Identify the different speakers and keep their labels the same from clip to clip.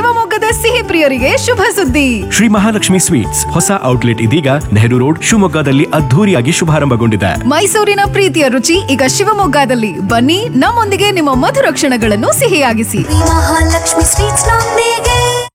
Speaker 1: ಶಿವಮೊಗ್ಗದ ಸಿಹಿ ಪ್ರಿಯರಿಗೆ ಶುಭ ಸುದ್ದಿ
Speaker 2: ಶ್ರೀ ಮಹಾಲಕ್ಷ್ಮಿ ಸ್ವೀಟ್ಸ್ ಹೊಸ ಔಟ್ಲೆಟ್ ಇದೀಗ ನೆಹರು ರೋಡ್ ಶಿವಮೊಗ್ಗದಲ್ಲಿ ಅದ್ಧೂರಿಯಾಗಿ ಶುಭಾರಂಭಗೊಂಡಿದೆ
Speaker 1: ಮೈಸೂರಿನ ಪ್ರೀತಿಯ ರುಚಿ ಈಗ ಶಿವಮೊಗ್ಗದಲ್ಲಿ ಬನ್ನಿ ನಮ್ಮೊಂದಿಗೆ ನಿಮ್ಮ ಮಧುರ ಕ್ಷಣಗಳನ್ನು ಸಿಹಿಯಾಗಿಸಿ
Speaker 3: ಮಹಾಲಕ್ಷ್ಮಿ ಸ್ವೀಟ್ಸ್ ನೊಂದಿಗೆ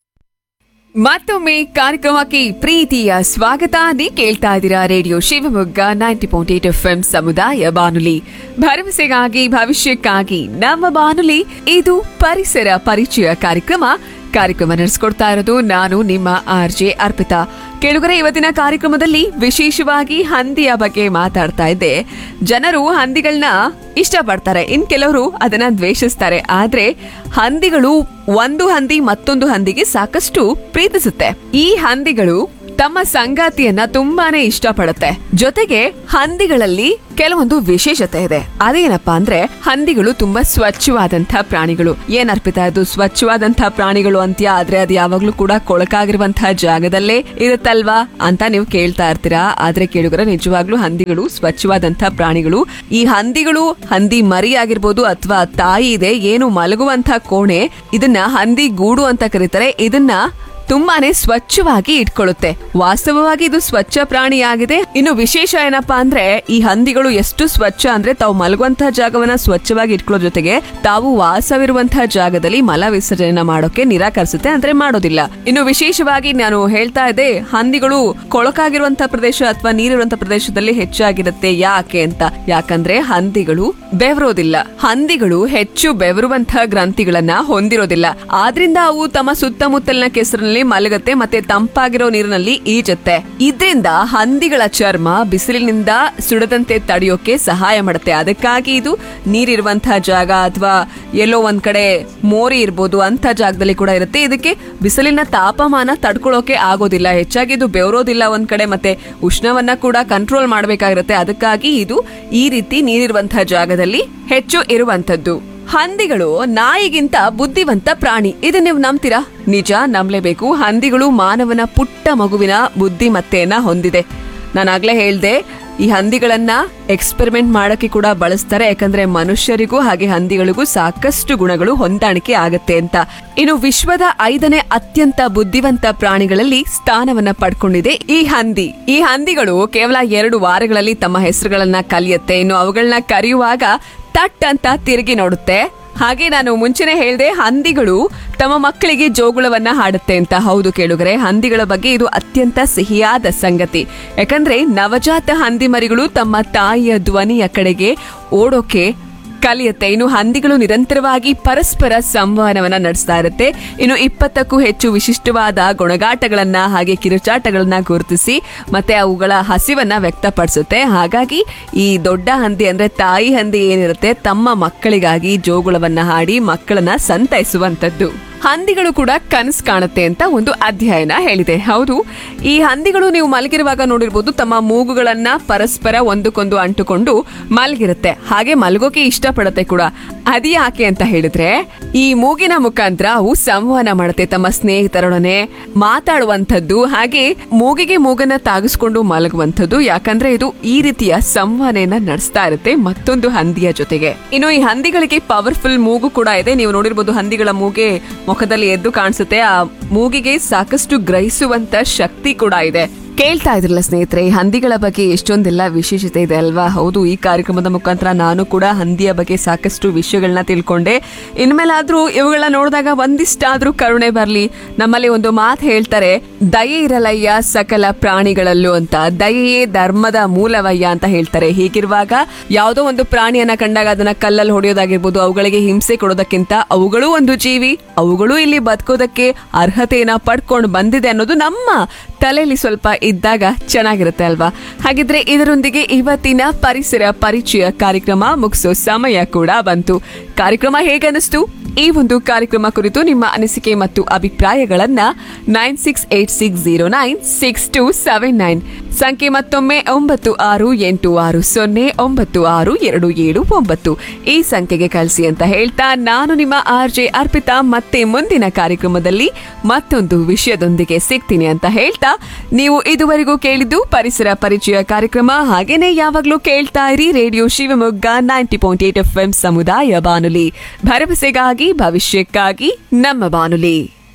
Speaker 4: ಮತ್ತೊಮ್ಮೆ ಕಾರ್ಯಕ್ರಮಕ್ಕೆ ಪ್ರೀತಿಯ ಸ್ವಾಗತ ನೀ ಕೇಳ್ತಾ ಇದ್ದೀರಾ radio Shivamogga ninety point eight F M ಸಮುದಾಯ ಬಾನುಲಿ ಭರವಸೆಗಾಗಿ ಭವಿಷ್ಯಕ್ಕಾಗಿ ನಮ್ಮ ಬಾನುಲಿ ಇದು ಪರಿಸರ ಪರಿಚಯ ಕಾರ್ಯಕ್ರಮ ಕಾರ್ಯಕ್ರಮ ನಡೆಸ್ಕೊಡ್ತಾ ಇರೋದು ನಾನು ನಿಮ್ಮ ಆರ್ ಜೆ ಅರ್ಪಿತಾ ಕೇಳುಗರೆ ಇವತ್ತಿನ ಕಾರ್ಯಕ್ರಮದಲ್ಲಿ ವಿಶೇಷವಾಗಿ ಹಂದಿಯ ಬಗ್ಗೆ ಮಾತಾಡ್ತಾ ಇದ್ದೆ ಜನರು ಹಂದಿಗಳನ್ನ ಇಷ್ಟಪಡ್ತಾರೆ ಇನ್ ಕೆಲವರು ಅದನ್ನ ದ್ವೇಷಿಸ್ತಾರೆ ಆದ್ರೆ ಹಂದಿಗಳು ಒಂದು ಹಂದಿ ಮತ್ತೊಂದು ಹಂದಿಗೆ ಸಾಕಷ್ಟು ಪ್ರೀತಿಸುತ್ತೆ ಈ ಹಂದಿಗಳು ತಮ್ಮ ಸಂಗಾತಿಯನ್ನ ತುಂಬಾನೇ ಇಷ್ಟಪಡುತ್ತೆ ಜೊತೆಗೆ ಹಂದಿಗಳಲ್ಲಿ ಕೆಲವೊಂದು ವಿಶೇಷತೆ ಇದೆ ಅದೇನಪ್ಪಾ ಅಂದ್ರೆ ಹಂದಿಗಳು ತುಂಬಾ ಸ್ವಚ್ಛವಾದಂತಹ ಪ್ರಾಣಿಗಳು ಏನ್ ಅರ್ಪಿತ ಅದು ಸ್ವಚ್ಛವಾದಂತಹ ಪ್ರಾಣಿಗಳು ಅಂತ್ಯ ಆದ್ರೆ ಅದು ಯಾವಾಗ್ಲೂ ಕೂಡ ಕೊಳಕಾಗಿರುವಂತಹ ಜಾಗದಲ್ಲೇ ಇರುತ್ತಲ್ವಾ ಅಂತ ನೀವು ಕೇಳ್ತಾ ಇರ್ತೀರಾ ಆದ್ರೆ ಕೇಳುಗರ ನಿಜವಾಗ್ಲೂ ಹಂದಿಗಳು ಸ್ವಚ್ಛವಾದಂತಹ ಪ್ರಾಣಿಗಳು ಈ ಹಂದಿಗಳು ಹಂದಿ ಮರಿ ಆಗಿರ್ಬೋದು ಅಥವಾ ತಾಯಿ ಇದೆ ಏನು ಮಲಗುವಂತಹ ಕೋಣೆ ಇದನ್ನ ಹಂದಿ ಗೂಡು ಅಂತ ಕರೀತಾರೆ ಇದನ್ನ ತುಂಬಾನೇ ಸ್ವಚ್ಛವಾಗಿ ಇಟ್ಕೊಳ್ಳುತ್ತೆ ವಾಸ್ತವವಾಗಿ ಇದು ಸ್ವಚ್ಛ ಪ್ರಾಣಿಯಾಗಿದೆ ಇನ್ನು ವಿಶೇಷ ಏನಪ್ಪಾ ಅಂದ್ರೆ ಈ ಹಂದಿಗಳು ಎಷ್ಟು ಸ್ವಚ್ಛ ಅಂದ್ರೆ ತಾವು ಮಲಗುವಂತಹ ಜಾಗವನ್ನ ಸ್ವಚ್ಛವಾಗಿ ಇಟ್ಕೊಳ್ಳೋ ಜೊತೆಗೆ ತಾವು ವಾಸವಿರುವಂತಹ ಜಾಗದಲ್ಲಿ ಮಲ ವಿಸರ್ಜನೆ ಮಾಡೋಕೆ ನಿರಾಕರಿಸುತ್ತೆ ಅಂದ್ರೆ ಮಾಡೋದಿಲ್ಲ ಇನ್ನು ವಿಶೇಷವಾಗಿ ನಾನು ಹೇಳ್ತಾ ಇದ್ದೆ ಹಂದಿಗಳು ಕೊಳಕಾಗಿರುವಂತಹ ಪ್ರದೇಶ ಅಥವಾ ನೀರಿರುವಂತಹ ಪ್ರದೇಶದಲ್ಲಿ ಹೆಚ್ಚಾಗಿರುತ್ತೆ ಯಾಕೆ ಅಂತ ಯಾಕಂದ್ರೆ ಹಂದಿಗಳು ಬೆವರೋದಿಲ್ಲ ಹಂದಿಗಳು ಹೆಚ್ಚು ಬೆವರುವಂತಹ ಗ್ರಂಥಿಗಳನ್ನ ಹೊಂದಿರೋದಿಲ್ಲ ಆದ್ರಿಂದ ಅವು ತಮ್ಮ ಸುತ್ತಮುತ್ತಲಿನ ಕೆಸರಿನಲ್ಲಿ ಮಲಗುತ್ತೆ ಮತ್ತೆ ತಂಪಾಗಿರೋ ನೀರಿನಲ್ಲಿ ಈಜುತ್ತೆ ಇದ್ರಿಂದ ಹಂದಿಗಳ ಚರ್ಮ ಬಿಸಿಲಿನಿಂದ ಸುಡದಂತೆ ತಡೆಯೋಕೆ ಸಹಾಯ ಮಾಡುತ್ತೆ ಅದಕ್ಕಾಗಿ ಇದು ನೀರಿರುವಂತಹ ಜಾಗ ಅಥವಾ ಎಲ್ಲೋ ಒಂದ್ ಕಡೆ ಮೋರಿ ಇರ್ಬೋದು ಅಂತ ಜಾಗದಲ್ಲಿ ಕೂಡ ಇರುತ್ತೆ ಇದಕ್ಕೆ ಬಿಸಿಲಿನ ತಾಪಮಾನ ತಡ್ಕೊಳ್ಳೋಕೆ ಆಗೋದಿಲ್ಲ ಹೆಚ್ಚಾಗಿ ಇದು ಬೆವರೋದಿಲ್ಲ ಒಂದ್ ಕಡೆ ಮತ್ತೆ ಉಷ್ಣವನ್ನ ಕೂಡ ಕಂಟ್ರೋಲ್ ಮಾಡಬೇಕಾಗಿರುತ್ತೆ ಅದಕ್ಕಾಗಿ ಇದು ಈ ರೀತಿ ನೀರಿರುವಂತಹ ಜಾಗದಲ್ಲಿ ಹೆಚ್ಚು ಇರುವಂತದ್ದು ಹಂದಿಗಳು ನಾಯಿಗಿಂತ ಬುದ್ಧಿವಂತ ಪ್ರಾಣಿ ಇದು ನೀವು ನಂಬ್ತೀರಾ ನಿಜ ನಂಬಲೇಬೇಕು ಹಂದಿಗಳು ಮಾನವನ ಪುಟ್ಟ ಮಗುವಿನ ಬುದ್ಧಿಮತ್ತೆಯನ್ನ ಹೊಂದಿದೆ ನಾನಾಗ್ಲೇ ಹೇಳ್ದೆ ಈ ಹಂದಿಗಳನ್ನ ಎಕ್ಸ್ಪೆರಿಮೆಂಟ್ ಮಾಡಕ್ಕೆ ಕೂಡ ಬಳಸ್ತಾರೆ ಯಾಕಂದ್ರೆ ಮನುಷ್ಯರಿಗೂ ಹಾಗೆ ಹಂದಿಗಳಿಗೂ ಸಾಕಷ್ಟು ಗುಣಗಳು ಹೊಂದಾಣಿಕೆ ಆಗತ್ತೆ ಅಂತ ಇನ್ನು ವಿಶ್ವದ ಐದನೇ ಅತ್ಯಂತ ಬುದ್ಧಿವಂತ ಪ್ರಾಣಿಗಳಲ್ಲಿ ಸ್ಥಾನವನ್ನ ಪಡ್ಕೊಂಡಿದೆ ಈ ಹಂದಿ ಈ ಹಂದಿಗಳು ಕೇವಲ ಎರಡು ವಾರಗಳಲ್ಲಿ ತಮ್ಮ ಹೆಸರುಗಳನ್ನ ಕಲಿಯುತ್ತೆ ಇನ್ನು ಅವುಗಳನ್ನ ಕರೆಯುವಾಗ ತಟ್ ಅಂತ ತಿರುಗಿ ನೋಡುತ್ತೆ ಹಾಗೆ ನಾನು ಮುಂಚೆನೆ ಹೇಳ್ದೆ ಹಂದಿಗಳು ತಮ್ಮ ಮಕ್ಕಳಿಗೆ ಜೋಗುಳವನ್ನ ಹಾಡುತ್ತೆ ಅಂತ ಹೌದು ಕೇಳುಗರೆ ಹಂದಿಗಳ ಬಗ್ಗೆ ಇದು ಅತ್ಯಂತ ಸಿಹಿಯಾದ ಸಂಗತಿ ಯಾಕಂದ್ರೆ ನವಜಾತ ಹಂದಿ ಮರಿಗಳು ತಮ್ಮ ತಾಯಿಯ ಧ್ವನಿಯ ಕಡೆಗೆ ಓಡೋಕೆ ಕಲಿಯುತ್ತೆ ಇನ್ನು ಹಂದಿಗಳು ನಿರಂತರವಾಗಿ ಪರಸ್ಪರ ಸಂವಹನವನ್ನ ನಡೆಸ್ತಾ ಇರುತ್ತೆ ಇನ್ನು ಇಪ್ಪತ್ತಕ್ಕೂ ಹೆಚ್ಚು ವಿಶಿಷ್ಟವಾದ ಗುಣಗಾಟಗಳನ್ನ ಹಾಗೆ ಕಿರುಚಾಟಗಳನ್ನ ಗುರುತಿಸಿ ಮತ್ತೆ ಅವುಗಳ ಹಸಿವನ್ನ ವ್ಯಕ್ತಪಡಿಸುತ್ತೆ ಹಾಗಾಗಿ ಈ ದೊಡ್ಡ ಹಂದಿ ಅಂದ್ರೆ ತಾಯಿ ಹಂದಿ ಏನಿರುತ್ತೆ ತಮ್ಮ ಮಕ್ಕಳಿಗಾಗಿ ಜೋಗುಳವನ್ನ ಹಾಡಿ ಮಕ್ಕಳನ್ನ ಸಂತೈಸುವಂತದ್ದು ಹಂದಿಗಳು ಕೂಡ ಕನಸು ಕಾಣುತ್ತೆ ಅಂತ ಒಂದು ಅಧ್ಯಯನ ಹೇಳಿದೆ ಹೌದು ಈ ಹಂದಿಗಳು ನೀವು ಮಲಗಿರುವಾಗ ನೋಡಿರ್ಬೋದು ತಮ್ಮ ಮೂಗುಗಳನ್ನ ಪರಸ್ಪರ ಒಂದಕ್ಕೊಂದು ಅಂಟುಕೊಂಡು ಮಲಗಿರುತ್ತೆ ಹಾಗೆ ಮಲಗೋಕೆ ಇಷ್ಟಪಡುತ್ತೆ ಕೂಡ ಅದು ಯಾಕೆ ಅಂತ ಹೇಳಿದ್ರೆ ಈ ಮೂಗಿನ ಮುಖಾಂತರ ಅವು ಸಂವಹನ ಮಾಡುತ್ತೆ ತಮ್ಮ ಸ್ನೇಹಿತರೊಡನೆ ಮಾತಾಡುವಂಥದ್ದು ಹಾಗೆ ಮೂಗಿಗೆ ಮೂಗನ್ನ ತಾಗಿಸ್ಕೊಂಡು ಮಲಗುವಂಥದ್ದು ಯಾಕಂದ್ರೆ ಇದು ಈ ರೀತಿಯ ಸಂವಹನೆಯನ್ನ ನಡೆಸ್ತಾ ಇರುತ್ತೆ ಮತ್ತೊಂದು ಹಂದಿಯ ಜೊತೆಗೆ ಇನ್ನು ಈ ಹಂದಿಗಳಿಗೆ ಪವರ್ಫುಲ್ ಮೂಗು ಕೂಡ ಇದೆ ನೀವು ನೋಡಿರ್ಬೋದು ಹಂದಿಗಳ ಮೂಗೆ ಮುಖದಲ್ಲಿ ಎದ್ದು ಕಾಣಿಸುತ್ತೆ ಆ ಮೂಗಿಗೆ ಸಾಕಷ್ಟು ಗ್ರಹಿಸುವಂತ ಶಕ್ತಿ ಕೂಡ ಇದೆ ಕೇಳ್ತಾ ಇದ್ರಲ್ಲ ಸ್ನೇಹಿತರೆ ಈ ಹಂದಿಗಳ ಬಗ್ಗೆ ಎಷ್ಟೊಂದೆಲ್ಲ ವಿಶೇಷತೆ ಇದೆ ಅಲ್ವಾ ಹೌದು ಈ ಕಾರ್ಯಕ್ರಮದ ಮುಖಾಂತರ ನಾನು ಕೂಡ ಹಂದಿಯ ಬಗ್ಗೆ ಸಾಕಷ್ಟು ವಿಷಯಗಳನ್ನ ತಿಳ್ಕೊಂಡೆ ಇನ್ಮೇಲಾದ್ರೂ ಇವುಗಳನ್ನ ನೋಡಿದಾಗ ಒಂದಿಷ್ಟಾದ್ರೂ ಕರುಣೆ ಬರ್ಲಿ ನಮ್ಮಲ್ಲಿ ಒಂದು ಮಾತು ಹೇಳ್ತಾರೆ ದಯೆ ಇರಲಯ್ಯ ಸಕಲ ಪ್ರಾಣಿಗಳಲ್ಲೂ ಅಂತ ದಯೆಯೇ ಧರ್ಮದ ಮೂಲವಯ್ಯ ಅಂತ ಹೇಳ್ತಾರೆ ಹೀಗಿರುವಾಗ ಯಾವುದೋ ಒಂದು ಪ್ರಾಣಿಯನ್ನ ಕಂಡಾಗ ಅದನ್ನ ಕಲ್ಲಲ್ಲಿ ಹೊಡೆಯೋದಾಗಿರ್ಬೋದು ಅವುಗಳಿಗೆ ಹಿಂಸೆ ಕೊಡೋದಕ್ಕಿಂತ ಅವುಗಳೂ ಒಂದು ಜೀವಿ ಅವುಗಳು ಇಲ್ಲಿ ಬದುಕೋದಕ್ಕೆ ಅರ್ಹತೆಯನ್ನ ಪಡ್ಕೊಂಡು ಬಂದಿದೆ ಅನ್ನೋದು ನಮ್ಮ ತಲೆಯಲ್ಲಿ ಸ್ವಲ್ಪ ಇದ್ದಾಗ ಚೆನ್ನಾಗಿರುತ್ತೆ ಅಲ್ವಾ ಹಾಗಿದ್ರೆ ಇದರೊಂದಿಗೆ ಇವತ್ತಿನ ಪರಿಸರ ಪರಿಚಯ ಕಾರ್ಯಕ್ರಮ ಮುಗಿಸೋ ಸಮಯ ಕೂಡ ಬಂತು ಕಾರ್ಯಕ್ರಮ ಹೇಗನ್ನಿಸ್ತು ಈ ಒಂದು ಕಾರ್ಯಕ್ರಮ ಕುರಿತು ನಿಮ್ಮ ಅನಿಸಿಕೆ ಮತ್ತು ಅಭಿಪ್ರಾಯಗಳನ್ನ nine six eight six zero nine six two seven nine ಸಂಖ್ಯೆ ಮತ್ತೊಮ್ಮೆ ಒಂಬತ್ತು ಆರು ಎಂಟು ಆರು ಸೊನ್ನೆ ಒಂಬತ್ತು ಆರು ಎರಡು ಏಳು ಒಂಬತ್ತು ಈ ಸಂಖ್ಯೆಗೆ ಕಳಿಸಿ ಅಂತ ಹೇಳ್ತಾ ನಾನು ನಿಮ್ಮ ಆರ್ ಜೆ ಅರ್ಪಿತಾ ಮತ್ತೆ ಮುಂದಿನ ಕಾರ್ಯಕ್ರಮದಲ್ಲಿ ಮತ್ತೊಂದು ವಿಷಯದೊಂದಿಗೆ ಸಿಗ್ತೀನಿ ಅಂತ ಹೇಳ್ತಾ ನೀವು ಇದುವರೆಗೂ ಕೇಳಿದ್ದು ಪರಿಸರ ಪರಿಚಯ ಕಾರ್ಯಕ್ರಮ ಹಾಗೇನೆ ಯಾವಾಗ್ಲೂ ಕೇಳ್ತಾ ಇರಿ radio Shivamogga ninety point eight F M ಸಮುದಾಯ ಬಾನುಲಿ ಭರವಸೆಗಾಗಿ ಭವಿಷ್ಯಕ್ಕಾಗಿ ನಮ್ಮ ಬಾನುಲಿ